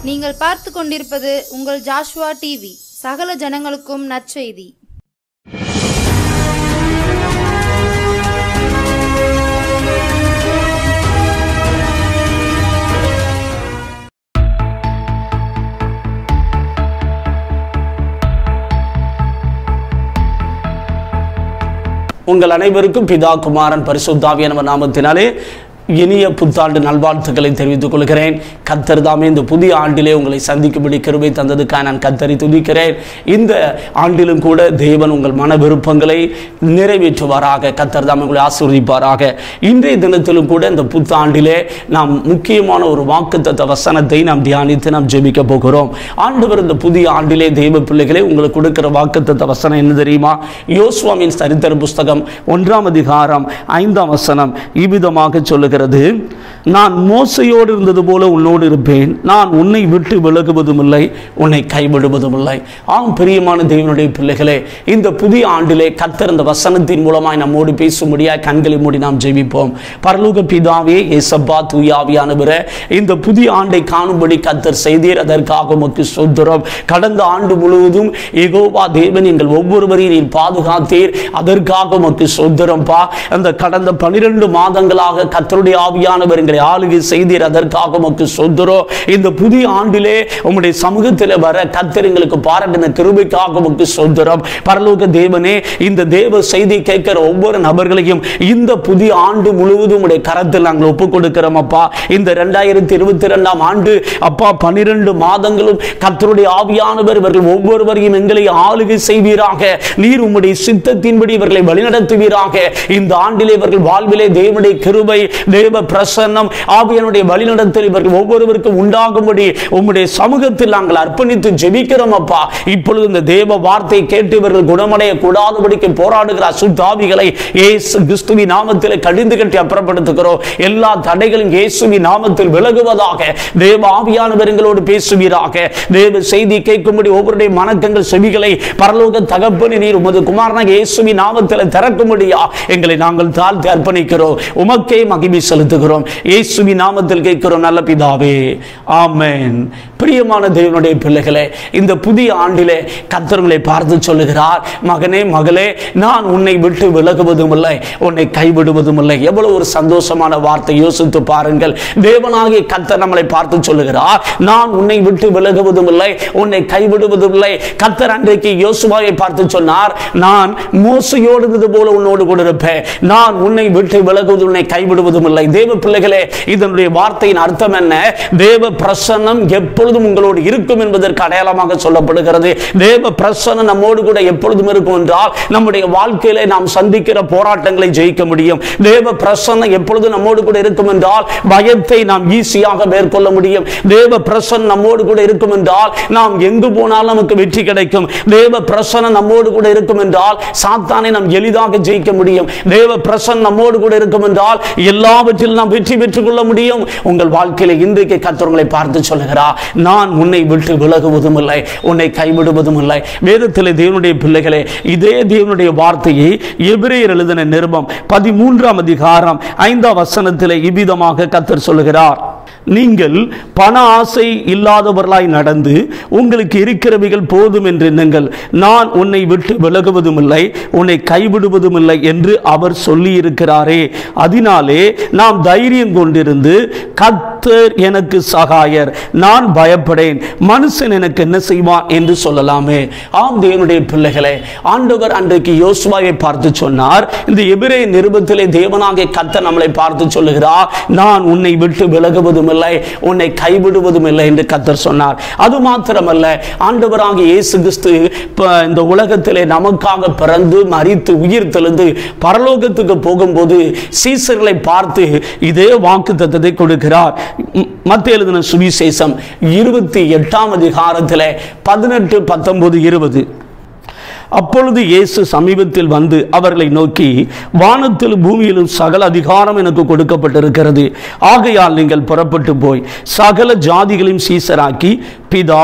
நீங்கள் பார்த்து கொண்டிருப்பது உங்கள் ஜாஷ்வா டிவி சகல ஜனங்களுக்கும் நற்செய்தி உங்கள் அனைவருக்கும் பிதா குமாரன் பரிசுத்தாவிய நம்ம நாமத்தினாலே இனிய புத்தாண்டு நல்வாழ்த்துக்களை தெரிவித்துக் கொள்கிறேன் கத்தர் தாமே இந்த புதிய ஆண்டிலே உங்களை சந்திக்கும்படி கிருபை தந்ததுக்காக நான் கத்தரை துதிக்கிறேன் இந்த ஆண்டிலும் கூட தேவன் உங்கள் மன விருப்பங்களை நிறைவேற்றுவாராக கத்தர் தாமே உங்களை ஆசீர்வதிப்பாராக இன்றைய தினத்திலும் கூட இந்த புத்தாண்டிலே நாம் முக்கியமான ஒரு வாக்குத்தத்த வசனத்தை நாம் தியானித்து நாம் ஜெபிக்க போகிறோம் ஆண்டவர் இந்த புதிய ஆண்டிலே தெய்வ பிள்ளைகளே உங்களுக்கு கொடுக்கிற வாக்குத்தத்த வசனம் என்ன தெரியுமா யோசுவாமின் சரித்திர புஸ்தகம் ஒன்றாம் அதிகாரம் ஐந்தாம் வசனம் இவ்விதமாக சொல்லுகிறது நான் மோசையோடு இருந்தது போல உன்னோடு இருப்பேன் நான் உன்னை விட்டு விலகுவதும் இல்லை உன்னை கைவிடுவதும் இல்லை ஆம் பிரியமான தேவனுடைய பிள்ளைகளே இந்த புதிய ஆண்டிலே கர்த்தர் இந்த வசனத்தின் மூலமாய் நம்மோடு பேசும்படியாய் கண்களை மூடி நாம் ஜெபிப்போம் பரலோக பிதாவே ஏசப்பா தூயாவியானவரே இந்த புதிய ஆண்டை காணும்படி கர்த்தர் செய்தீர் அதற்காக உமக்கு சொத்துறோம் கடந்த ஆண்டு முழுவதும் எகோவா தேவன் எங்கள் ஒவ்வொருவரையும் நீர் பாதுகாத்தீர் அதற்காக உமக்கு சொத்துறோம்ப்பா அந்த கடந்த பனிரெண்டு மாதங்களாக கர்த்தருடைய ஆவியானவர் எங்களை ஆளுகை செய்தீர் அதற்காக உமக்கு சொத்துறோம் இந்த புதிய ஆண்டிலே உம்முடைய சமூகத்தில் வர கர்த்தர் எங்களுக்கு பாராட்டின கிருபைக்காக உமக்கு சொத்துறோம் பரலோக தேவனே இந்த தேவ செய்தி கேட்கிற ஒவ்வொரு நபர்களையும் இந்த புதிய ஆண்டு முழுவதும் உடைய கரத்தில் நாங்கள் ஒப்புக் கொடுக்கிறோம் அப்பா இந்த ரெண்டாயிரத்தி இருபத்தி ரெண்டாம் ஆண்டு அப்பா பனிரெண்டு மாதங்களும் கர்த்தருடைய ஆவியானவர் இவர்கள் ஒவ்வொருவரையும் எங்களை ஆளுகை செய்வீராக நீர் உம்முடைய சித்தத்தின்படி இவர்களை வழிநடத்துவீராக இந்த ஆண்டிலே இவர்கள் வாழ்விலே தேவனுடைய கிருபை தேவ பிரசன்னம் ஆவியனுடைய வழிநடத்தல் இவர்கள் ஒவ்வொருவருக்கும் உண்டாகும்படி உம்முடைய சமூகத்தில் நாங்கள் அர்ப்பணித்து ஜெபிக்கிறோம் அப்பா இப்பொழுது இந்த தேவ வார்த்தை கேட்டு இவர்கள் குணமடைய கூடாதபடிக்கு போராடுகிற அசுத்தாவிகளை இயேசு கிறிஸ்துவி நாமத்தில் கடிந்து கட்டி அப்புறப்படுத்துகிறோம் எல்லா தடைகளும் இயேசுவி நாமத்தில் விலகுவதாக தேவ ஆவியானவர் எங்களோடு பேசுவீராக தேவ செய்தி கேட்கும்படி ஒவ்வொருடைய மனக்கங்கள் செவிகளை பரலோக தகப்பனி நீர் உமது குமாரனாக இயேசுவி நாமத்தில் திறக்கும்படியா எங்களை நாங்கள் தாழ்த்தி அர்ப்பணிக்கிறோம் உமக்கே மகிமை செலுத்துகிறோம் இயேசுவி நாமத்தில் கேட்கிறோம் நல்ல பிதாவே ஆமென் பிரியமான தேவனுடைய பிள்ளைகளே இந்த புதிய ஆண்டிலே கர்த்தர்களை பார்த்து சொல்லுகிறார் மகனே மகளே நான் உன்னை விட்டு விலகுவதும் இல்லை உன்னை கைவிடுவதும் இல்லை எவ்வளவு ஒரு சந்தோஷமான வார்த்தை யோசித்து பாருங்கள் தேவனாகிய கர்த்தர் நம்மளை பார்த்து சொல்லுகிறார் நான் உன்னை விட்டு விலகுவதும் இல்லை உன்னை கைவிடுவதும் இல்லை கர்த்தர் அன்றைக்கு யோசுவாவை பார்த்து சொன்னார் நான் மோசையோடு இருந்தது போல உன்னோடு கூட இருப்பேன் நான் உன்னை விட்டு விலகுவது உன்னை கைவிடுவதும் இல்லை தேவ பிள்ளைகளே இதனுடைய வார்த்தையின் அர்த்தம் என்ன தேவ பிரசன்னம் எப்பொழுதும் உங்களோடு இருக்கும் என்பதற்கு அடையாளமாக சொல்லப்படுகிறது தேவ பிரசன்னம் நம்மோடு கூட எப்பொழுதும் இருக்கும் என்றால் நம்முடைய வாழ்க்கையிலே நாம் சந்திக்கிற போராட்டங்களை ஜெயிக்க முடியும் தேவ பிரசன்னம் எப்பொழுதும் நம்மோடு கூட இருக்கும் என்றால் பயத்தை நாம் ஈஸியாக மேற்கொள்ள முடியும் தேவ பிரசன்னம் நம்மோடு கூட இருக்கும் என்றால் நாம் எங்கு போனாலும் நமக்கு வெற்றி கிடைக்கும் தேவ பிரசன்னம் நம்மோடு கூட இருக்கும் என்றால் சாத்தானை நாம் எளிதாக ஜெயிக்க முடியும் தேவ பிரசன்னம் நம்மோடு கூட இருக்கும் என்றால் எல்லாவற்றிலும் நாம் வெற்றி பெற்றுக் கொள்ள முடியும் உங்கள் வாழ்க்கையில இன்றைக்கு கத்தவங்களை பார்த்து சொல்லுகிறா நான் உன்னை விட்டு விலகுவதும் இல்லை உன்னை கைவிடுவதும் இல்லை வேதத்தில் தேவனுடைய பிள்ளைகளே இதே தேவனுடைய வார்த்தையை எபிரேயர் எழுதின நிருபம் பதிமூன்றாம் அதிகாரம் ஐந்தாம் வசனத்தில் இவ்விதமாக கத்தர் சொல்லுகிறார் நீங்கள் பண ஆசை இல்லாதவர்களாய் நடந்து உங்களுக்கு இருக்கிறவைகள் போதும் என்று எண்ணுங்கள் நான் உன்னை விட்டு விலகுவதும் இல்லை உன்னை கைவிடுவதும் இல்லை என்று அவர் சொல்லி இருக்கிறாரே அதனாலே நாம் தைரியம் கொண்டிருந்து கத்தர் எனக்கு சகாயர் நான் பயப்படேன் மனுஷன் எனக்கு என்ன செய்வான் என்று சொல்லலாமே ஆம் தேவனுடைய பிள்ளைகளே ஆண்டவர் அன்றைக்கு யோசுவாவை பார்த்து சொன்னார் இந்த எபிரே நிருபத்திலே தேவனாகிய கத்தர் நம்மளை பார்த்து சொல்லுகிறார் நான் உன்னை விட்டு விலகுவதும் இல்லை உன்னை கைவிடுவதும் இல்லை என்று கத்தர் சொன்னார் அது மாத்திரமல்ல ஆண்டவராகிய இயேசு கிறிஸ்து இப்ப இந்த உலகத்திலே நமக்காக பிறந்து மரித்து உயிர் தெழுந்து பரலோகத்துக்கு போகும்போது சீசர்களை பார்த்து இதே வாக்கு தத்தத்தை கொடுக்கிறார் மத்திய எழுதின சுவிசேஷம் இருபத்தி எட்டாம் அதிகாரத்தில் பதினெட்டு பத்தொன்பது இருபது அப்பொழுது இயேசு சமீபத்தில் வந்து அவர்களை நோக்கி வானத்திலும் பூமியிலும் சகல அதிகாரம் எனக்கு கொடுக்கப்பட்டிருக்கிறது ஆகையால் நீங்கள் புறப்பட்டு போய் சகல ஜாதிகளையும் சீசராக்கி பிதா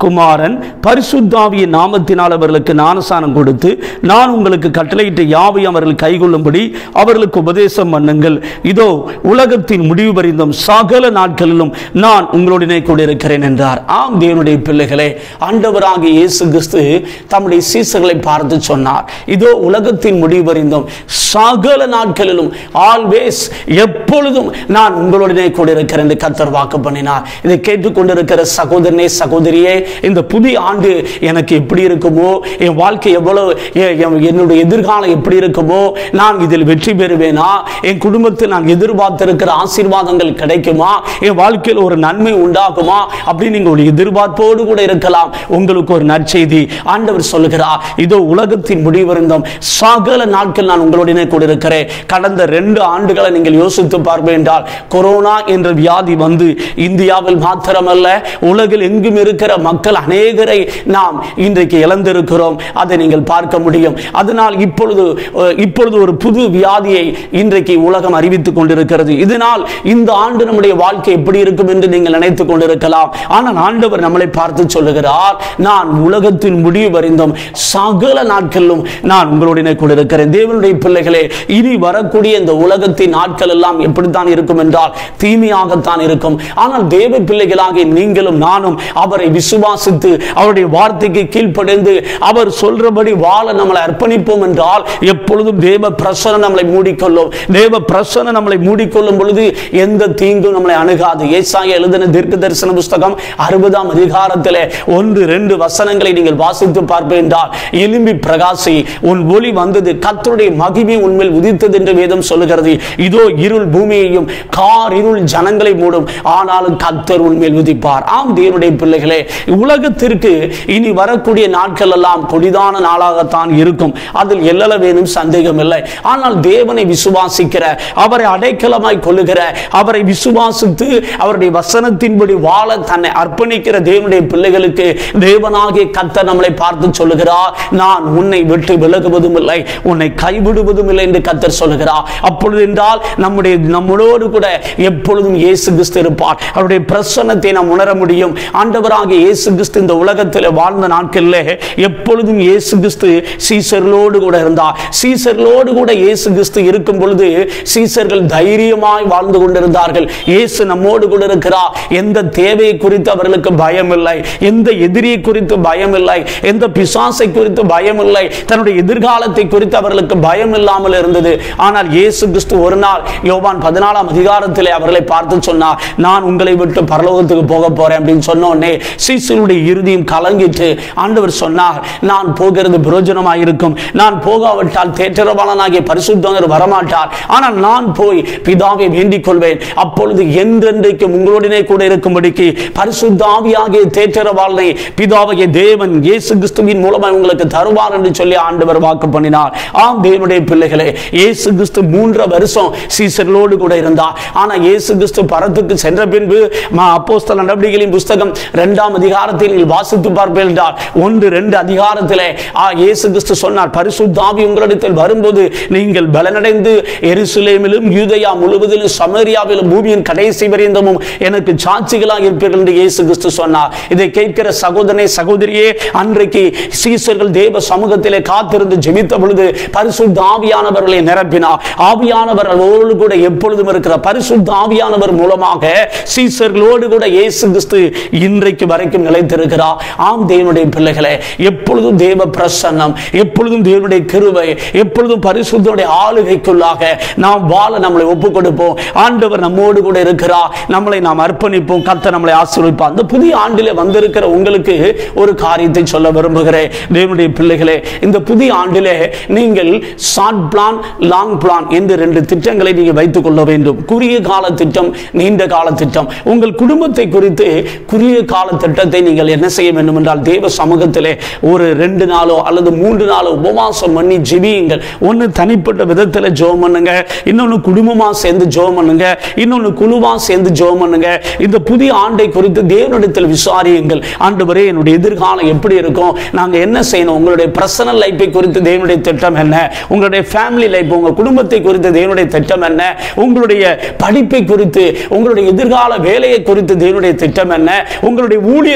குமாரன் பரிசுத்தாவியின் நாமத்தினால் அவர்களுக்கு ஞானசானம் கொடுத்து நான் உங்களுக்கு கட்டளையிட்ட யாவை அவர்கள் கைகொள்ளும்படி அவர்களுக்கு உபதேசம் பண்ணுங்கள் இதோ உலகத்தின் முடிவு பரிந்தும் சகல நாட்களிலும் நான் உங்களுடனே கூட இருக்கிறேன் என்றார் ஆம் தேவனுடைய பிள்ளைகளே ஆண்டவராகிய இயேசு கிறிஸ்து தம்முடைய சீசர்களை பார்த்து சொன்னார் இதோ உலகத்தின் முடிவு பரிந்தும் சகல நாட்களிலும் ஆல்வேஸ் எப்பொழுதும் நான் உங்களுடனே கூட இருக்கிறேன் என்று கர்த்தர் வாக்கு பண்ணினார் இதை கேட்டுக்கொண்டிருக்கிற சகோதரனே சகோதரியே இந்த புதிய ஆண்டு எனக்கு எப்படி இருக்குமோ என் வாழ்க்கை எவ்வளவு எ- எ- என்னுடைய எதிர்காலம் எப்படி இருக்குமோ நான் இதில் வெற்றி பெறுவேனா என் குடும்பத்தில் நான் எதிர்பார்த்திருக்கிற ஆசீர்வாதங்கள் கிடைக்குமா என் வாழ்க்கையில் ஒரு நன்மை உண்டாகுமா அப்படின்னு நீங்க ஒரு எதிர்பார்ப்போடு கூட இருக்கலாம் உங்களுக்கு ஒரு நற்செய்தி ஆண்டவர் சொல்லுகிறார் இதோ உலகத்தின் முடிவிருந்தும் சகல நாட்கள் நான் உங்களுடனே கூட இருக்கிறேன் கடந்த ரெண்டு ஆண்டுகளை நீங்கள் யோசித்து பார்ப்பேன் என்றால் கொரோனா என்ற வியாதி வந்து இந்தியாவில் மாத்திரமல்ல உலகில் எங்கும் இருக்கிற மக்கள் அநேகரை நாம் இன்றைக்கு இழந்திருக்கிறோம் அதை நீங்கள் பார்க்க முடியும் அதனால் இப்பொழுது அஹ், இப்பொழுது ஒரு புது வியாதியை இன்றைக்கு உலகம் அறிவித்துக் கொண்டிருக்கிறது இதனால் இந்த ஆண்டு நம்முடைய வாழ்க்கை எப்படி இருக்கும் என்று நீங்கள் நினைத்துக் கொண்டிருக்கலாம் ஆனால் ஆண்டவர் நம்மளை பார்த்து சொல்லுகிறார் நான் உலகத்தின் முடிவு வரைந்தும் சகல நாட்களிலும் நான் உங்களுடனே கூட இருக்கிறேன் தேவனுடைய பிள்ளைகளே இனி வரக்கூடிய இந்த உலகத்தின் நாட்கள் எல்லாம் எப்படித்தான் இருக்கும் என்றால் தீமையாகத்தான் இருக்கும் ஆனால் தேவ பிள்ளைகளாகிய நீங்களும் நானும் அவரை விசுவாசித்து அவருடைய வார்த்தைக்கு கீழ்ப்படைந்து அவர் சொல்றபடி வாழ நம்மளை அர்ப்பணிப்போம் என்றால் எப்பொழுதும் தேவ பிரசனம் நம்மளை மூடிக்கொள்ளும் தேவ பிரசனம் நம்மளை மூடிக்கொள்ளும் பொழுது எந்த தீங்கும் நம்மளை அணுகாது ஏசாய எழுதின தீர்க்க தரிசன புஸ்தகம் அறுபதாம் அதிகாரத்திலே ஒன்று ரெண்டு வசனங்களை நீங்கள் வாசித்து பார்ப்பேன் என்றால் எலும்பி பிரகாசி உன் ஒளி வந்தது கர்த்தருடைய மகிமை உண்மையில் உதித்தது என்று வேதம் சொல்லுகிறது இதோ இருள் பூமியையும் கார் இருள் ஜனங்களை மூடும் ஆனாலும் கர்த்தர் உண்மையில் உதிப்பார் ஆம் தேவனுடைய பிள்ளைகளே உலகத்திற்கு இனி வரக்கூடிய நாட்கள் எல்லாம் கொடிதான நாளாகத்தான் இருக்கும் அதில் எல்லளவேனும் சந்தேகம் இல்லை ஆனால் தேவனை விசுவாசிக்கிற அவரை அடைக்கலமாய் கொள்ளுகிற அவரை விசுவாசித்து அவருடைய வசனத்தின்படி வாழ தன்னை அர்ப்பணிக்கிற தேவனுடைய பிள்ளைகளுக்கு தேவனாகிய கர்த்தர் நம்மளை பார்த்து சொல்லுகிறார் நான் உன்னை விட்டு விலகுவதும் இல்லை உன்னை கைவிடுவதும் இல்லை என்று கர்த்தர் சொல்லுகிறார் அப்பொழுது என்றால் நம்முடைய நம்மளோடு கூட எப்பொழுதும் இயேசு கிறிஸ்து இருப்பார் அவருடைய பிரசன்னத்தை நாம் உணர முடியும் ஆண்டவராகிய இயேசு கிறிஸ்து இந்த உலகத்தில் வாழ்ந்த நாட்களில் எப்பொழுதும் இயேசு கிறிஸ்து சீசர்களோடு கூட இருந்தார் சீசர்களோடு கூட இயேசு கிறிஸ்து இருக்கும் பொழுது சீசர்கள் தைரியமாய் வாழ்ந்து கொண்டிருந்தார்கள் இயேசு நம்மோடு கூட இருக்கிறார் எந்த தேவையை குறித்து அவர்களுக்கு பயம் இல்லை எந்த எதிரியை குறித்து பயம் இல்லை எந்த பிசாசை குறித்து பயம் இல்லை தன்னுடைய எதிர்காலத்தை குறித்து அவர்களுக்கு பயம் இல்லாமல் இருந்தது ஆனால் இயேசு கிறிஸ்து ஒரு நாள் யோவான் பதினாலாம் அதிகாரத்திலே அவர்களை பார்த்து சொன்னார் நான் உங்களை விட்டு பரலோகத்துக்கு போக போறேன் அப்படின்னு சொன்ன உடனே சீசனுடைய இறுதியும் கலங்கிட்டு ஆண்டவர் சொன்னார் நான் போகிறது பிரயோஜனமாக இருக்கும் நான் போகாவிட்டால் தேற்றரவாளனாகிய பரிசுத்தவர் வரமாட்டார் ஆனால் நான் போய் பிதாவை வேண்டிக் கொள்வேன் அப்பொழுது என்றென்றைக்கும் உங்களுடனே கூட இருக்கும்படிக்கு பரிசுத்தாவியாகிய தேற்றரவாளனை பிதாவாகிய தேவன் இயேசு கிறிஸ்துவின் மூலமாக உங்களுக்கு தருவார் என்று சொல்லி ஆண்டவர் வாக்கு பண்ணினார் ஆம் தேவனுடைய பிள்ளைகளே இயேசு கிறிஸ்து மூன்று வருஷம் சீசர்களோடு கூட இருந்தார் ஆனா இயேசு கிறிஸ்து பரத்துக்கு சென்ற பின்பு அப்போஸ்தல நடவடிக்கைகளின் புஸ்தகம் இரண்டாம் அதிகாரத்தில் நீங்கள் வாசித்து பார்ப்பீர்கள் என்றால் ஒன்று ரெண்டு அதிகாரத்திலே ஆ, இயேசு கிறிஸ்து சொன்னார் பரிசுத்தாவி உங்களிடத்தில் வரும்போது நீங்கள் பலனடைந்து எருசலேமிலும் யூதயா முழுவதிலும் சமரியாவிலும் பூமியின் கடைசி வரைந்தமும் எனக்கு சாட்சிகளாக இருப்பீர்கள் என்று இயேசு கிறிஸ்து சொன்னார் இதை கேட்கிற சகோதரனே சகோதரியே அன்றைக்கு சீசர்கள் தேவ சமூகத்திலே காத்திருந்து ஜெபித்த பொழுது பரிசுத்த ஆவியானவர்களை நிரப்பினார் ஆவியானவர் அவரோடு கூட எப்பொழுதும் இருக்கிற பரிசுத்த ஆவியானவர் மூலமாக சீசர்களோடு கூட இயேசு கிறிஸ்து இன்றைக்கு வரைக்கும் நிலைத்திருக்கிறார் ஆம் தேவனுடைய பிள்ளைகளே எப்பொழுதும் தேவ பிரசன்னம் எப்பொழுதும் தேவனுடைய கிருபை எப்பொழுதும் பரிசுத்தனுடைய ஆளுகைக்குள்ளாக நாம் வாழ நம்மளை ஒப்புக் கொடுப்போம் ஆண்டவர் நம்மோடு கூட இருக்கிறார் நம்மளை நாம் அர்ப்பணிப்போம் கர்த்தர் நம்மளை ஆசீர்வதிப்பார் அந்த புதிய ஆண்டிலே வந்திருக்கிற உங்களுக்கு ஒரு காரியத்தை சொல்ல விரும்புகிறேன் தேவனுடைய பிள்ளைகளே இந்த புதிய ஆண்டிலே நீங்கள் ஷார்ட் பிளான் லாங் பிளான் என்று ரெண்டு திட்டங்களை நீங்கள் வைத்துக் கொள்ள வேண்டும் குறுகிய கால திட்டம் நீண்ட கால திட்டம் உங்கள் குடும்பத்தை குறித்து குறுகிய கால திட்டத்தை நீங்கள் என்ன செய்ய வேண்டும் என்றால் தேவ சமூகத்திலே ஒரு ரெண்டு நாளோ அல்லது மூன்று நாளோ உபவாசம் பண்ணி ஜெபியுங்கள் ஒன்று தனிப்பட்ட விதத்தில் ஜெபம் பண்ணுங்க இன்னொன்று குடும்பமா சேர்ந்து ஜெபம் பண்ணுங்க இன்னொன்று குழுவா சேர்ந்து ஜெபம் பண்ணுங்க இந்த புதிய ஆண்டை குறித்து தேவனிடத்தில் விசாரியுங்கள் ஆண்டவரே என்னுடைய எதிர்காலம் எப்படி இருக்கும் நாங்க என்ன செய்யணும் உங்களுடைய பர்சனல் லைஃபை குறித்து தேவனுடைய திட்டம் என்ன உங்களுடைய ஃபேமிலி லைஃப் உங்க குடும்பத்தை குறித்து தேவனுடைய திட்டம் என்ன உங்களுடைய படிப்பை குறித்து உங்களுடைய எதிர்கால வேலையை குறித்து தேவனுடைய திட்டம் என்ன உங்களுடைய ஊழியத்தை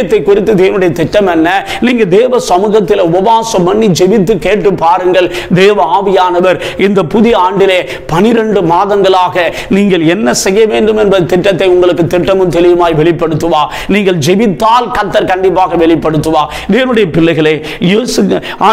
ஊழியத்தை குறித்து தேவனுடைய திட்டம் என்ன நீங்க தேவ சமூகத்தில் உபவாசம் பண்ணி ஜெபித்து கேட்டு பாருங்கள் தேவ ஆவியானவர் இந்த புதிய ஆண்டிலே பனிரெண்டு மாதங்களாக நீங்கள் என்ன செய்ய வேண்டும் என்ற திட்டத்தை உங்களுக்கு திட்டமும் தெளிவுமாய் வெளிப்படுத்துவா நீங்கள் ஜெபித்தால் கத்தர் கண்டிப்பாக வெளிப்படுத்துவா தேவனுடைய பிள்ளைகளே யோசு ஆ,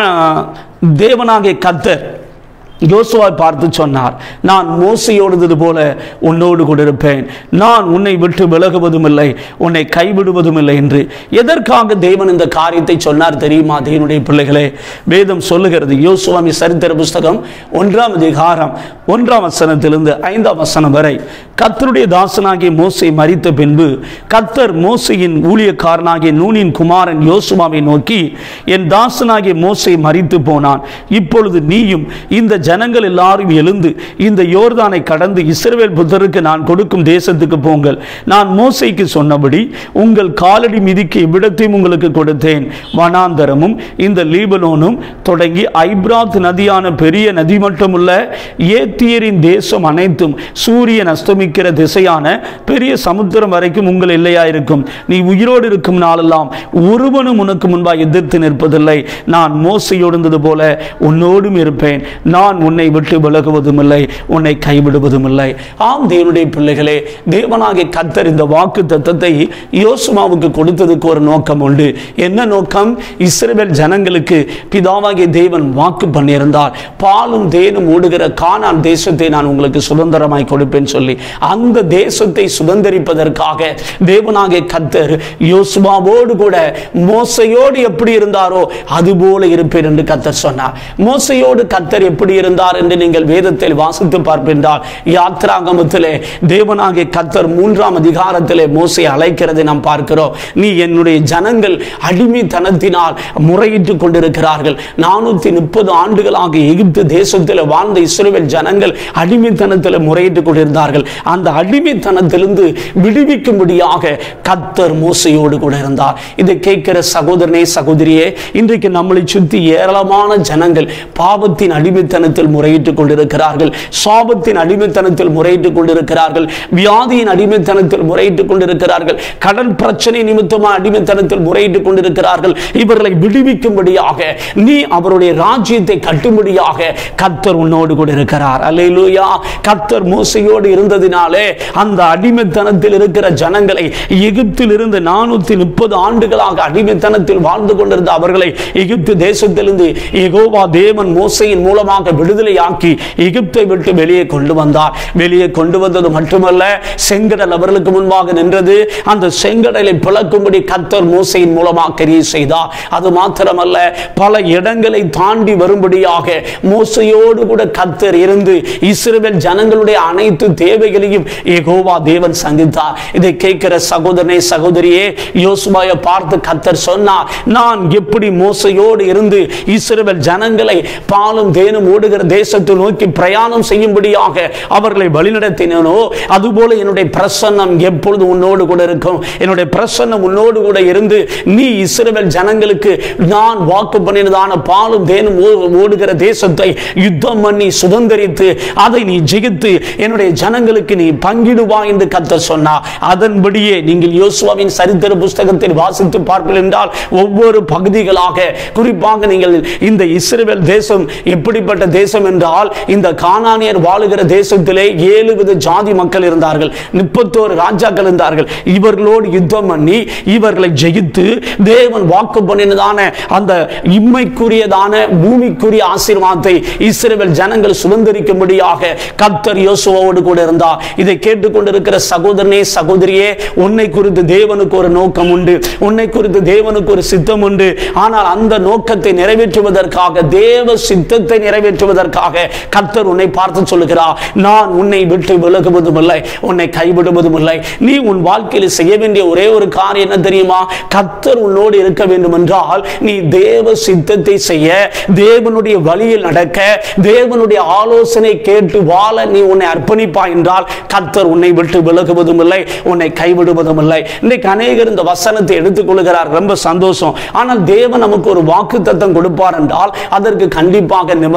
தேவனாகிய கத்தர் யோசுவை பார்த்து சொன்னார் நான் மோசையோடுது போல உன்னோடு கூட இருப்பேன் நான் உன்னை விட்டு விலகுவதும் இல்லை உன்னை கைவிடுவதும் இல்லை என்று எதற்காக தேவன் இந்த காரியத்தை சொன்னார் தெரியுமா தேவனுடைய பிள்ளைகளே வேதம் சொல்லுகிறது யோசுவாமி சரித்திர புஸ்தகம் ஒன்றாம் அதிகாரம் ஒன்றாம் வசனத்திலிருந்து ஐந்தாம் வசனம் வரை கத்தருடைய தாசனாகிய மோசை மரித்த பின்பு கத்தர் மோசையின் ஊழியக்காரனாகிய நூனின் குமாரன் யோசுவாவை நோக்கி என் தாசனாகிய மோசை மரித்து போனான் இப்பொழுது நீயும் இந்த ஜனங்கள் எல்லாரும் எழுந்து இந்த யோர்தானை கடந்து இஸ்ரவேல் புத்தருக்கு நான் கொடுக்கும் தேசத்துக்கு போங்கள் நான் மோசைக்கு சொன்னபடி உங்கள் காலடி மிதிக்கு இவ்விடத்தையும் உங்களுக்கு கொடுத்தேன் வனாந்தரமும் இந்த லீபனோனும் தொடங்கி ஐப்ராத் நதியான பெரிய நதி மட்டுமுள்ள ஏத்தியரின் தேசம் அனைத்தும் சூரியன் அஸ்தமிக்கிற திசையான பெரிய சமுத்திரம் வரைக்கும் உங்கள் எல்லையா இருக்கும் நீ உயிரோடு இருக்கும் நாளெல்லாம் ஒருவனும் உனக்கு முன்பாக எதிர்த்து நிற்பதில்லை நான் மோசையோடுந்தது போல உன்னோடும் இருப்பேன் நான் உன்னை விட்டு விலகுவதும் இல்லை உன்னை கைவிடுவதும் இல்லை ஆம் தேவனுடைய பிள்ளைகளே தேவனாகிய கத்தர் இந்த வாக்கு தத்தத்தை யோசுமாவுக்கு கொடுத்ததுக்கு ஒரு நோக்கம் உண்டு என்ன நோக்கம் இஸ்ரவேல் ஜனங்களுக்கு பிதாவாகிய தேவன் வாக்கு பண்ணியிருந்தார் பாலும் தேனும் ஓடுகிற கானான் தேசத்தை நான் உங்களுக்கு சுதந்திரமாய் கொடுப்பேன் சொல்லி அந்த தேசத்தை சுதந்திரிப்பதற்காக தேவனாகிய கத்தர் யோசுவாவோடு கூட மோசையோடு எப்படி இருந்தாரோ அதுபோல இருப்பேன் என்று கத்தர் சொன்னார் மோசையோடு கத்தர் எப்படி இருந்தார் என்று நீங்கள் வேதத்தில் வாசித்து பார்ப்பென்றால் யாத்ராகமத்திலே தேவனாகிய கத்தர் மூன்றாம் அதிகாரத்திலே மோசை அழைக்கிறதை நாம் பார்க்கிறோம் நீ என்னுடைய ஜனங்கள் அடிமைத்தனத்தினால் முறையிட்டுக் கொண்டிருக்கிறார்கள் நானூத்தி முப்பது ஆண்டுகளாக எகிப்து தேசத்தில் வாழ்ந்த இஸ்ரவேல் ஜனங்கள் அடிமைத்தனத்தில் முறையிட்டுக் கொண்டிருந்தார்கள் அந்த அடிமைத்தனத்திலிருந்து விடுவிக்கும்படியாக கத்தர் மோசையோடு கூட இருந்தார் இதை கேட்கிற சகோதரனே சகோதரியே இன்றைக்கு நம்மளை சுற்றி ஏராளமான ஜனங்கள் பாவத்தின் அடிமைத்தனத்தில் முறையிட்டுக் கொண்டிருக்கிறார்கள் சாபத்தின் அடிமைத்தனத்தில் முறையிட்டுக் கொண்டிருக்கிறார்கள் வியாதியின் அடிமைத்தனத்தில் முறையிட்டுக் கொண்டிருக்கிறார்கள் கடன் பிரச்சனை நிமித்தமாக அடிமைத்தனத்தில் முறையிட்டுக் கொண்டிருக்கிறார்கள் இவர்களை விடுவிக்கும்படியாக நீ அவருடைய ராஜ்யத்தை கட்டும்படியாக கத்தர் உன்னோடு கூட இருக்கிறார் அல்லேலூயா கத்தர் மோசையோடு இருந்ததினாலே அந்த அடிமைத்தனத்தில் இருக்கிற ஜனங்களை எகிப்தில் இருந்து நானூத்தி முப்பது ஆண்டுகளாக அடிமைத்தனத்தில் வாழ்ந்து கொண்டிருந்த அவர்களை எகிப்து தேசத்திலிருந்து எகோவா தேவன் மோசையின் மூலமாக விடுதலையாக்கி எகிப்தை விட்டு வெளியே கொண்டு வந்தார் வெளியே கொண்டு வந்தது மட்டுமல்ல செங்கடல் அவர்களுக்கு முன்பாக நின்றது அந்த செங்கடலை பிளக்கும்படி கத்தர் மோசையின் மூலமாக கிரியை செய்தார் அது மாத்திரமல்ல பல இடங்களை தாண்டி வரும்படியாக மோசையோடு கூட கத்தர் இருந்து இஸ்ரவேல் ஜனங்களுடைய அனைத்து தேவைகளையும் ஏகோவா தேவன் சந்தித்தார் இதை கேட்கிற சகோதரனே சகோதரியே யோசுவாயை பார்த்து கத்தர் சொன்னார் நான் எப்படி மோசையோடு இருந்து இஸ்ரவேல் ஜனங்களை பாலும் தேனும் ஓடுகிற தேசத்தை நோக்கி பிரயாணம் செய்யும்படியாக அவர்களை வழிநடத்தினோ அதுபோல என்னுடைய பிரசன்னம் எப்பொழுது உன்னோடு கூட இருக்கும் என்னுடைய பிரசன்னம் உன்னோடு கூட இருந்து நீ இஸ்ரவேல் ஜனங்களுக்கு நான் வாக்கு பண்ணினதான பாலும் தேனும் ஓ- ஓடுகிற தேசத்தை யுத்தம் பண்ணி சுதந்திரித்து அதை நீ ஜெயித்து என்னுடைய ஜனங்களுக்கு நீ பங்கிடுவா என்று கத்தர் சொன்னார் அதன்படியே நீங்கள் யோசுவாவின் சரித்திர புஸ்தகத்தில் வாசித்து பார்ப்பீர்கள் என்றால் ஒவ்வொரு பகுதிகளாக குறிப்பாக நீங்கள் இந்த இஸ்ரவேல் தேசம் எப்படிப்பட்ட தேசம் என்றால் இந்த கானானியர் வாழுகிற தேசத்திலே ஏழு வித ஜாதி மக்கள் இருந்தார்கள் முப்பத்தோரு ராஜாக்கள் இருந்தார்கள் இவர்களோடு யுத்தம் பண்ணி இவர்களை ஜெயித்து தேவன் வாக்கு பண்ணினதான அந்த இம்மைக்குரியதான பூமிக்குரிய ஆசீர்வாதத்தை இஸ்ரவேல் ஜனங்கள் சுதந்திரிக்கும்படியாக கர்த்தர் யோசுவாவோடு கூட இருந்தார் இதை கேட்டுக்கொண்டிருக்கிற சகோதரனே சகோதரியே உன்னை குறித்து தேவனுக்கு ஒரு நோக்கம் உண்டு உன்னை குறித்து தேவனுக்கு ஒரு சித்தம் உண்டு ஆனால் அந்த நோக்கத்தை நிறைவேற்றுவதற்காக தேவ சித்தத்தை நிறைவேற்றுவதற்காக கர்த்தர் உன்னை பார்த்து சொல்லுகிறார் நான் உன்னை விட்டு விலகுவதும் இல்லை உன்னை கைவிடுவதும் இல்லை நீ உன் வாழ்க்கையில் செய்ய வேண்டிய ஒரே ஒரு காரியம் என்ன தெரியுமா கர்த்தர் உன்னோடு இருக்க வேண்டும் என்றால் நீ தேவ சித்தத்தை செய்ய தேவனுடைய வழியில் நடக்க தேவனுடைய ஆலோசனை கேட்டு வாழ நீ உன்னை அர்ப்பணிப்பாய் என்றால் கர்த்தர் உன்னை விட்டு விலகுவதும் இல்லை உன்னை கைவிடுவதும் இல்லை இன்றைக்கு அநேகர் இந்த வசனத்தை எடுத்துக்கொள்கிறார் ரொம்ப சந்தோஷம் ஆனால் தேவன் நமக்கு ஒரு வாக்கு தத்தம் கொடுப்பார் என்றால் அதற்கு கண்டிப்பாக நிபந்தனை உண்டு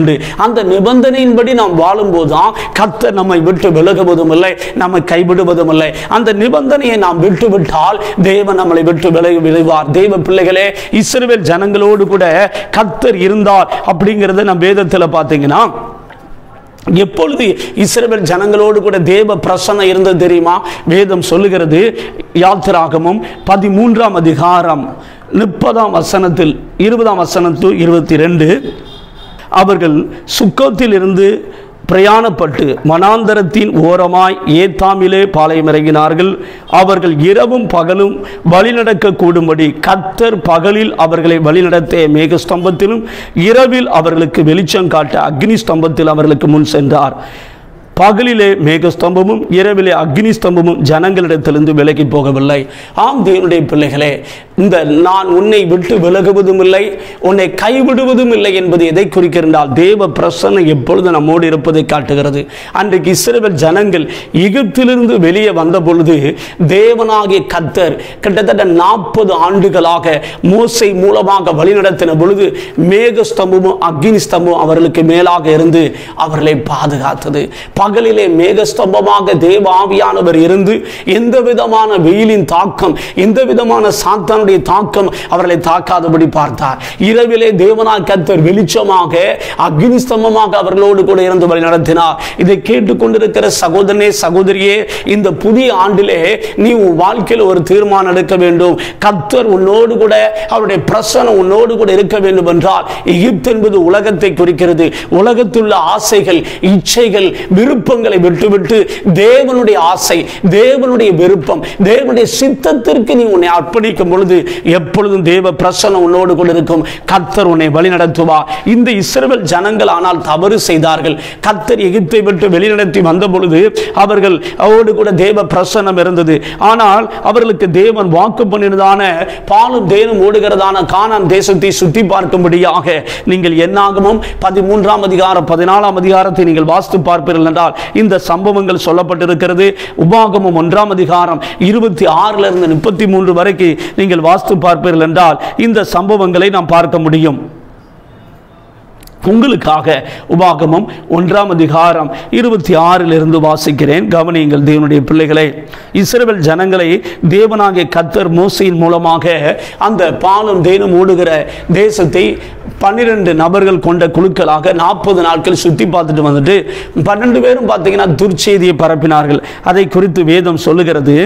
உண்டு அந்த நிபந்தனையின்படி நாம் வாழும்போது தான் கர்த்தர் நம்மை விட்டு விலகுவதும் இல்லை நம்மை கைவிடுவதும் இல்லை அந்த நிபந்தனையை நாம் விட்டு விட்டால் தேவன் நம்மளை விட்டு விலகி விளைவார் தேவ பிள்ளைகளே இஸ்ரவேல் ஜனங்களோடு கூட கர்த்தர் இருந்தார் அப்படிங்கிறத நம்ம வேதத்தில் பார்த்தீங்கன்னா எப்பொழுது இஸ்ரவேல் ஜனங்களோடு கூட தேவ பிரசன்னம் இருந்தது தெரியுமா வேதம் சொல்லுகிறது யாத்திராகமும் பதிமூன்றாம் அதிகாரம் முப்பதாம் வசனத்தில் இருபதாம் வசனத்து இருபத்தி ரெண்டு அவர்கள் சுக்கோத்தில் இருந்து பிரயாணப்பட்டு மனாந்தரத்தின் ஓரமாய் ஏத்தாமிலே பாளையம் இறங்கினார்கள் அவர்கள் இரவும் பகலும் வழிநடக்க கூடும்படி கத்தர் பகலில் அவர்களை வழிநடத்த மேக ஸ்தம்பத்திலும் இரவில் அவர்களுக்கு வெளிச்சம் காட்ட அக்னி ஸ்தம்பத்தில் அவர்களுக்கு முன் சென்றார் பகலிலே மேகஸ்தம்பமும் இரவிலே அக்னி ஸ்தம்பமும் ஜனங்களிடத்திலிருந்து விலகி போகவில்லை ஆம் தேவனுடைய பிள்ளைகளே இந்த நான் உன்னை விட்டு விலகுவதும் இல்லை உன்னை கைவிடுவதும் இல்லை என்பது எதை குறிக்கிறால் தேவ பிரசன்னம் எப்பொழுது நம்மோடு இருப்பதை காட்டுகிறது அன்றைக்கு இஸ்ரவேல் ஜனங்கள் எகிப்திலிருந்து வெளியே வந்த பொழுது தேவனாகிய கத்தர் கிட்டத்தட்ட நாற்பது ஆண்டுகளாக மோசை மூலமாக வழிநடத்தின பொழுது மேகஸ்தம்பமும் அக்னி ஸ்தம்பமும் அவர்களுக்கு மேலாக இருந்து அவர்களை பாதுகாத்தது பகலிலே மேகஸ்தம்பமாக தேவ ஆவியானவர் இருந்து எந்த விதமான வெயிலின் தாக்கம் எந்த விதமான சாத்தானுடைய தாக்கம் அவர்களை தாக்காதபடி பார்த்தார் இரவிலே தேவனாய் கத்தர் வெளிச்சமாக அக்னி ஸ்தம்பமாக அவர்களோடு கூட இருந்து வழி நடத்தினார் இதை கேட்டுக்கொண்டிருக்கிற சகோதரனே சகோதரியே இந்த புதிய ஆண்டிலே நீ உன் வாழ்க்கையில் ஒரு தீர்மானம் எடுக்க வேண்டும் கத்தர் உன்னோடு கூட அவருடைய பிரசனம் உன்னோடு கூட இருக்க வேண்டும் என்றால் எகிப்து என்பது உலகத்தை குறிக்கிறது உலகத்துள்ள ஆசைகள் இச்சைகள் விருப்பங்களை விட்டுவிட்டு தேவனுடைய ஆசை தேவனுடைய விருப்பம் தேவனுடைய சித்தத்திற்கு நீ உன்னை அர்ப்பணிக்கும் பொழுது எப்பொழுதும் தேவ பிரசனம் உன்னோடு கூட இருக்கும் கர்த்தர் உன்னை வழி நடத்துவா இந்த இஸ்ரவேல் ஜனங்கள் ஆனால் தவறு செய்தார்கள் கர்த்தர் எகிப்தை விட்டு வெளிநடத்தி வந்த பொழுது அவர்கள் அவரோடு கூட தேவ பிரசன்னம் இருந்தது ஆனால் அவர்களுக்கு தேவன் வாக்கு பண்ணினதான பாலும் தேனும் ஓடுகிறதான கானான் தேசத்தை சுற்றி பார்க்கும்படியாக நீங்கள் என்னாகமும் பதிமூன்றாம் அதிகாரம் பதினாலாம் அதிகாரத்தை நீங்கள் வாசித்து பார்ப்பீர்கள் என்றால் இந்த சம்பவங்கள் சொல்லப்பட்டிருக்கிறது உபாகமும் ஒன்றாம் அதிகாரம் இருபத்தி ஆறுல இருந்து முப்பத்தி மூன்று வரைக்கும் நீங்கள் வாசித்து பார்ப்பீர்கள் என்றால் இந்த சம்பவங்களை நாம் பார்க்க முடியும் உங்களுக்காக உபாகமம் ஒன்றாம் அதிகாரம் இருபத்தி ஆறிலிருந்து வாசிக்கிறேன் கவனியுங்கள் தேவனுடைய பிள்ளைகளை இஸ்ரவேல் ஜனங்களை தேவனாகிய கத்தர் மோசையின் மூலமாக அந்த பாலும் தேனும் ஓடுகிற தேசத்தை பன்னிரண்டு நபர்கள் கொண்ட குழுக்களாக நாற்பது நாட்கள் சுற்றி பார்த்துட்டு வந்துட்டு பன்னெண்டு பேரும் பார்த்தீங்கன்னா துர்ச்செய்தியை பரப்பினார்கள் அதை குறித்து வேதம் சொல்லுகிறது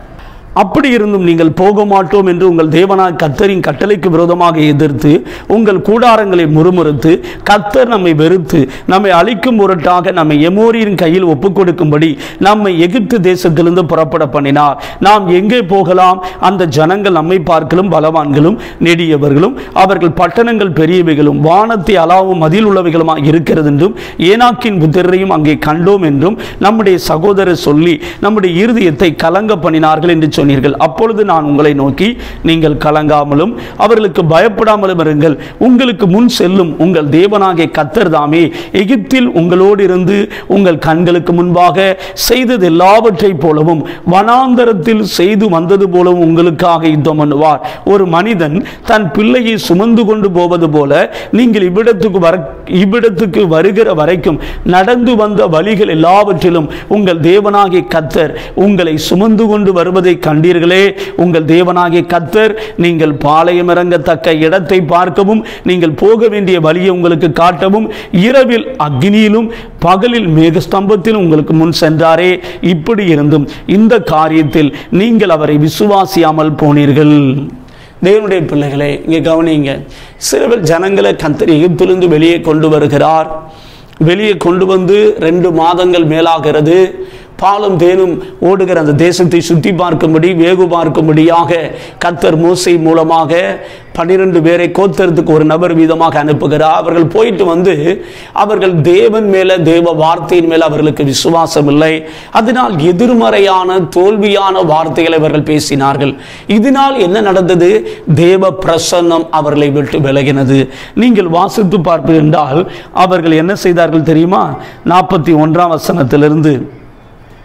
அப்படி இருந்தும் நீங்கள் போக மாட்டோம் என்று உங்கள் தேவனாய் கத்தரின் கட்டளைக்கு விரோதமாக எதிர்த்து உங்கள் கூடாரங்களை முறுமுறுத்து கத்தர் நம்மை வெறுத்து நம்மை அழிக்கும் பொருட்டாக நம்மை எமோரியின் கையில் ஒப்புக் கொடுக்கும்படி நம்மை எகிப்து தேசத்திலிருந்து புறப்பட பண்ணினார் நாம் எங்கே போகலாம் அந்த ஜனங்கள் நம்மை பார்க்கலும் பலவான்களும் நெடியவர்களும் அவர்கள் பட்டணங்கள் பெரியவைகளும் வானத்தை அலாவும் மதில் உள்ளவைகளுமாக இருக்கிறது என்றும் ஏனாக்கின் புத்திரையும் அங்கே கண்டோம் என்றும் நம்முடைய சகோதரர் சொல்லி நம்முடைய இருதயத்தை கலங்க பண்ணினார்கள் என்று சொன்னீர்கள் அப்பொழுது நான் உங்களை நோக்கி நீங்கள் கலங்காமலும் அவர்களுக்கு பயப்படாமலும் இருங்கள் உங்களுக்கு முன் செல்லும் உங்கள் தேவனாகிய கத்தர் தாமே எகிப்தில் உங்களோடு இருந்து உங்கள் கண்களுக்கு முன்பாக செய்தது எல்லாவற்றைப் போலவும் வனாந்தரத்தில் செய்து வந்தது போலவும் உங்களுக்காக யுத்தம் பண்ணுவார் ஒரு மனிதன் தன் பிள்ளையை சுமந்து கொண்டு போவது போல நீங்கள் இவ்விடத்துக்கு வர இவ்விடத்துக்கு வருகிற வரைக்கும் நடந்து வந்த வழிகள் எல்லாவற்றிலும் உங்கள் தேவனாகிய கத்தர் உங்களை சுமந்து கொண்டு வருவதை கண்டீர்களே உங்கள் தேவனாகிய கத்தர் நீங்கள் பாளையம் இறங்கத்தக்க இடத்தை பார்க்கவும் நீங்கள் போக வேண்டிய வழியை உங்களுக்கு காட்டவும் இரவில் அக்னியிலும் பகலில் மேகஸ்தம்பத்திலும் உங்களுக்கு முன் சென்றாரே இப்படி இருந்தும் இந்த காரியத்தில் நீங்கள் அவரை விசுவாசியாமல் போனீர்கள் தேவனுடைய பிள்ளைகளே இங்கே கவனிங்க சிறுவர் ஜனங்களை கத்தர் எகிப்திலிருந்து வெளியே கொண்டு வருகிறார் வெளியே கொண்டு வந்து ரெண்டு மாதங்கள் மேலாகிறது பாலும் தேனும் ஓடுகிற அந்த தேசத்தை சுற்றி பார்க்கும்படி வேகு பார்க்கும்படியாக கத்தர் மோசை மூலமாக பன்னிரண்டு பேரை கோத்தறதுக்கு ஒரு நபர் வீதமாக அனுப்புகிறார் அவர்கள் போயிட்டு வந்து அவர்கள் தேவன் மேல தேவ வார்த்தையின் மேல அவர்களுக்கு விசுவாசம் இல்லை அதனால் எதிர்மறையான தோல்வியான வார்த்தைகளை அவர்கள் பேசினார்கள் இதனால் என்ன நடந்தது தேவ பிரசன்னம் அவர்களை விட்டு விலகினது நீங்கள் வாசித்து பார்ப்பீர்கள் என்றால் அவர்கள் என்ன செய்தார்கள் தெரியுமா நாற்பத்தி ஒன்றாம் வசனத்திலிருந்து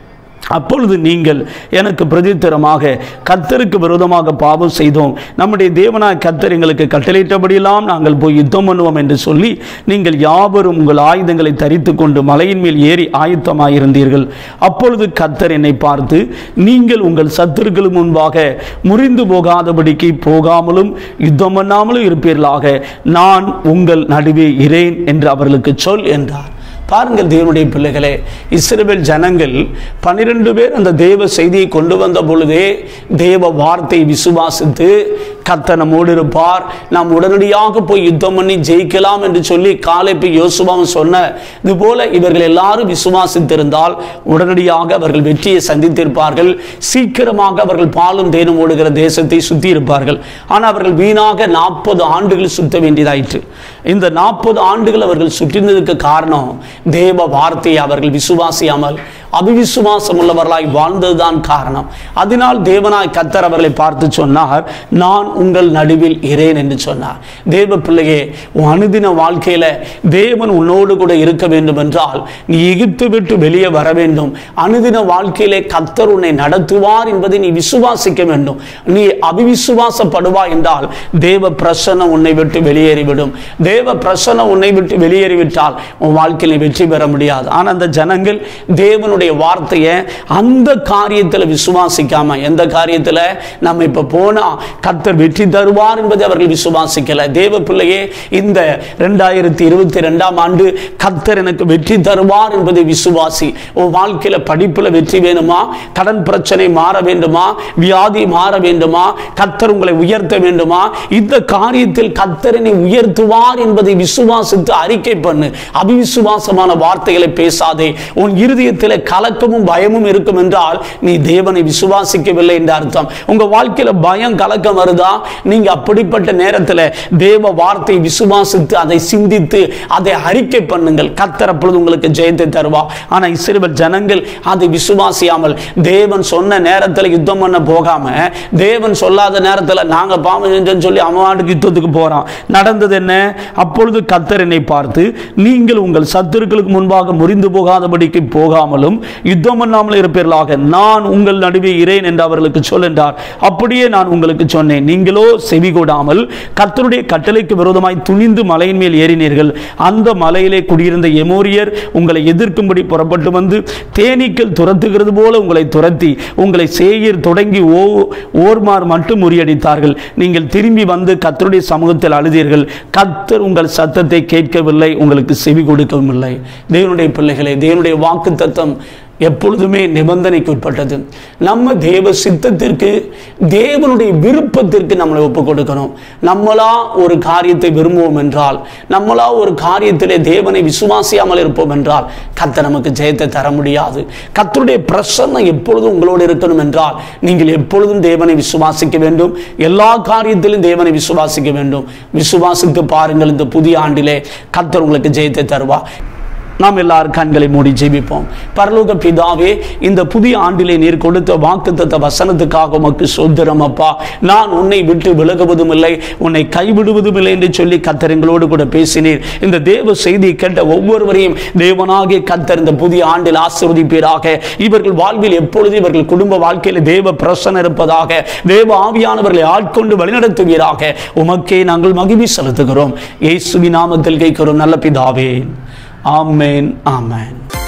அப்பொழுது நீங்கள் எனக்கு பிரதித்திரமாக கர்த்தருக்கு விரோதமாக பாவம் செய்தோம் நம்முடைய தேவனாய் கர்த்தர் எங்களுக்கு கட்டளையிட்டபடியெல்லாம் நாங்கள் போய் யுத்தம் பண்ணுவோம் என்று சொல்லி நீங்கள் யாவரும் உங்கள் ஆயுதங்களை தரித்து கொண்டு மலையின் மேல் ஏறி ஆயத்தமாயிருந்தீர்கள் அப்பொழுது கர்த்தர் என்னை பார்த்து நீங்கள் உங்கள் சத்துருக்கள் முன்பாக முறிந்து போகாதபடிக்கு போகாமலும் யுத்தம் பண்ணாமலும் இருப்பீர்களாக நான் உங்கள் நடுவே இரேன் என்று அவர்களுக்கு சொல் என்றார் பாருங்கள் தேவனுடைய பிள்ளைகளே இஸ்ரவேல் ஜனங்கள் பன்னிரண்டு பேர் அந்த தேவ செய்தியை கொண்டு வந்த பொழுதே தேவ வார்த்தை விசுவாசித்து கர்த்தர் நம்மோடு இருப்பார் நாம் உடனடியாக போய் யுத்தம் பண்ணி ஜெயிக்கலாம் என்று சொல்லி காலைப்பு யோசுவாவும் சொன்ன இது போல இவர்கள் எல்லாரும் விசுவாசித்திருந்தால் உடனடியாக அவர்கள் வெற்றியை சந்தித்திருப்பார்கள் சீக்கிரமாக அவர்கள் பாலும் தேனும் ஓடுகிற தேசத்தை சுத்தி இருப்பார்கள் ஆனால் அவர்கள் வீணாக நாற்பது ஆண்டுகள் சுத்த வேண்டியதாயிற்று இந்த நாற்பது ஆண்டுகள் அவர்கள் சுற்றினதுக்கு காரணம் தேவ வார்த்தையை அவர்கள் விசுவாசியாமல் அபிவிசுவாசம் உள்ளவர்களாய் வாழ்ந்ததுதான் காரணம் அதனால் தேவனாய் கத்தர் அவர்களை பார்த்து சொன்னார் நான் உங்கள் நடுவில் இரேன் என்று சொன்னார் தேவ பிள்ளையே உன் அனுதின வாழ்க்கையில தேவன் உன்னோடு கூட இருக்க வேண்டும் என்றால் நீ எகிப்து விட்டு வெளியே வர வேண்டும் அனுதின வாழ்க்கையிலே கத்தர் உன்னை நடத்துவார் என்பதை நீ விசுவாசிக்க வேண்டும் நீ அபிவிசுவாசப்படுவா என்றால் தேவ பிரசன்னம் உன்னை விட்டு வெளியேறிவிடும் தேவ பிரசன்னம் உன்னை விட்டு வெளியேறிவிட்டால் உன் வாழ்க்கையில வெற்றி பெற முடியாது ஆனால் அந்த ஜனங்கள் தேவனுடைய வார்த்தையை அந்த காரியத்தில் விசுவாசிக்காம எந்த காரியத்தில் நம்ம இப்போ போனா கர்த்தர் வெற்றி தருவார் என்பதை அவர்கள் விசுவாசிக்கல தேவ பிள்ளையே இந்த ரெண்டாயிரத்தி இருபத்தி ரெண்டாம் ஆண்டு கர்த்தர் எனக்கு வெற்றி தருவார் என்பதை விசுவாசி உன் வாழ்க்கையில படிப்புல வெற்றி வேணுமா கடன் பிரச்சனை மாற வேண்டுமா வியாதி மாற வேண்டுமா கர்த்தர் உங்களை உயர்த்த வேண்டுமா இந்த காரியத்தில் கர்த்தரனை உயர்த்துவார் என்பதை விசுவாசித்து அறிக்கை பண்ணு அபிவிசுவாசமான வார்த்தைகளை பேசாதே உன் இருதயத்தில் கலக்கமும் பயமும் இருக்கும் என்றால் நீ தேவனை விசுவாசிக்கவில்லை என்று அர்த்தம் உங்க வாழ்க்கையில பயம் கலக்கம் வருதா நீங்க அப்படிப்பட்ட நேரத்தில் தேவ வார்த்தை விசுவாசித்து அதை சிந்தித்து அதை அறிக்கை பண்ணுங்கள் கர்த்தர் அப்பொழுது உங்களுக்கு ஜெயத்தை தருவா ஆனா இஸ்ரவேல் ஜனங்கள் அதை விசுவாசியாமல் தேவன் சொன்ன நேரத்தில் யுத்தம் பண்ண போகாம தேவன் சொல்லாத நேரத்தில் நாங்க பாவம் செஞ்சோன்னு சொல்லி அவன் வாட்டுக்கு யுத்தத்துக்கு போறான் நடந்தது என்ன அப்பொழுது கர்த்தர் என்னை பார்த்து நீங்கள் உங்கள் சத்துருக்களுக்கு முன்பாக முறிந்து போகாதபடிக்கு போகாமலும் யுத்தம் பண்ணாமல் இருப்பீர்களாக நான் உங்கள் நடுவே இரேன் என்று அவர்களுக்கு சொல் என்றார் அப்படியே நான் உங்களுக்கு சொன்னேன் நீங்களோ செவி கொடாமல் கர்த்தருடைய கட்டளைக்கு விரோதமாய் துணிந்து மலையின் மேல் ஏறினீர்கள் அந்த மலையிலே குடியிருந்த எமோரியர் உங்களை எதிர்க்கும்படி புறப்பட்டு வந்து தேனீக்கள் துரத்துகிறது போல உங்களை துரத்தி உங்களை சேயர் தொடங்கி ஓ ஓர்மார் மட்டும் முறியடித்தார்கள் நீங்கள் திரும்பி வந்து கர்த்தருடைய சமூகத்தில் அழுதீர்கள் கர்த்தர் உங்கள் சத்தத்தை கேட்கவில்லை உங்களுக்கு செவி கொடுக்கவும் இல்லை தேவனுடைய பிள்ளைகளே தேவனுடைய வாக்கு தத்தம் எப்பொழுதுமே நிபந்தனைக்கு உட்பட்டது நம்ம தேவ சித்தத்திற்கு தேவனுடைய விருப்பத்திற்கு நம்மளை ஒப்பு கொடுக்கணும் நம்மளா ஒரு காரியத்தை விரும்புவோம் என்றால் நம்மளா ஒரு காரியத்திலே தேவனை விசுவாசியாமல் இருப்போம் என்றால் கத்த நமக்கு ஜெயத்தை தர முடியாது கத்தருடைய பிரசன்னம் எப்பொழுதும் உங்களோடு இருக்கணும் என்றால் நீங்கள் எப்பொழுதும் தேவனை விசுவாசிக்க வேண்டும் எல்லா காரியத்திலும் தேவனை விசுவாசிக்க வேண்டும் விசுவாசித்து பாருங்கள் இந்த புதிய ஆண்டிலே கத்தர் உங்களுக்கு ஜெயத்தை தருவா நாம் எல்லாரும் கண்களை மூடி ஜெபிப்போம் பரலோக பிதாவே இந்த புதிய ஆண்டிலே நீர் கொடுத்த வாக்குத்தத்த வசனத்துக்காக உமக்கு சொந்தரம் அப்பா நான் உன்னை விட்டு விலகுவதும் இல்லை உன்னை கைவிடுவதும் இல்லை என்று சொல்லி கத்தர் எங்களோடு கூட பேசினீர் இந்த தேவ செய்தி கேட்ட ஒவ்வொருவரையும் தேவனாகிய கத்தர் இந்த புதிய ஆண்டில் ஆசிர்வதிப்பீராக இவர்கள் வாழ்வில் எப்பொழுது இவர்கள் குடும்ப வாழ்க்கையில் தேவ பிரசனம் இருப்பதாக தேவ ஆவியானவர்களை ஆட்கொண்டு வழிநடத்துவீராக உமக்கே நாங்கள் மகிழ்ச்சி செலுத்துகிறோம் இயேசுவின் நாமத்தில் கேட்கிறோம் நல்ல பிதாவே ஆமென் ஆமென்